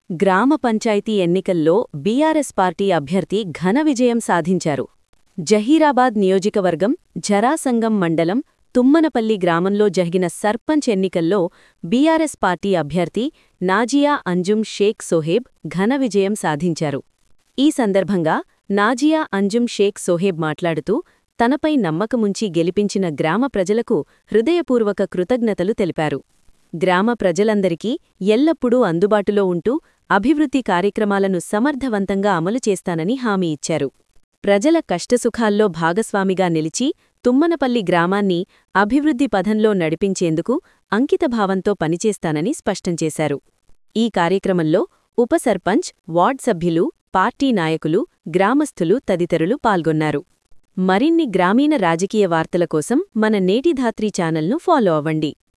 గ్రామ పంచాయతీ ఎన్నికల్లో BRS party అభ్యర్థి ఘన విజయం సాధించారు జహీరాబాద్ నియోజకవర్గం జరాసంగం మండలం తుమ్మనపల్లి గ్రామంలో జరిగిన సర్పంచ్ ఎన్నికల్లో బీఆర్ఎస్ పార్టీ అభ్యర్థి నాజియా అంజుమ్ షేక్ సోహేబ్ ఘన విజయం సాధించారు ఈ సందర్భంగా నాజియా అంజుమ్ షేక్ సోహేబ్ మాట్లాడుతూ తనపై నమ్మకముంచి గెలిపించిన గ్రామ ప్రజలకు హృదయపూర్వక కృతజ్ఞతలు తెలిపారు గ్రామ ప్రజలందరికీ ఎల్లప్పుడూ అందుబాటులో ఉంటూ అభివృద్ధి కార్యక్రమాలను సమర్థవంతంగా అమలు చేస్తానని హామీ ఇచ్చారు ప్రజల కష్టసుఖాల్లో భాగస్వామిగా నిలిచి తుమ్మనపల్లి గ్రామాన్ని అభివృద్ధి పథంలో నడిపించేందుకు అంకితభావంతో పనిచేస్తానని స్పష్టం చేశారు ఈ కార్యక్రమంలో ఉప సర్పంచ్ వార్డ్ సభ్యులు పార్టీ నాయకులు గ్రామస్థులు తదితరులు పాల్గొన్నారు మరిన్ని గ్రామీణ రాజకీయ వార్తల కోసం మన నేటిధాత్రి ఛానల్ను ఫాలో అవ్వండి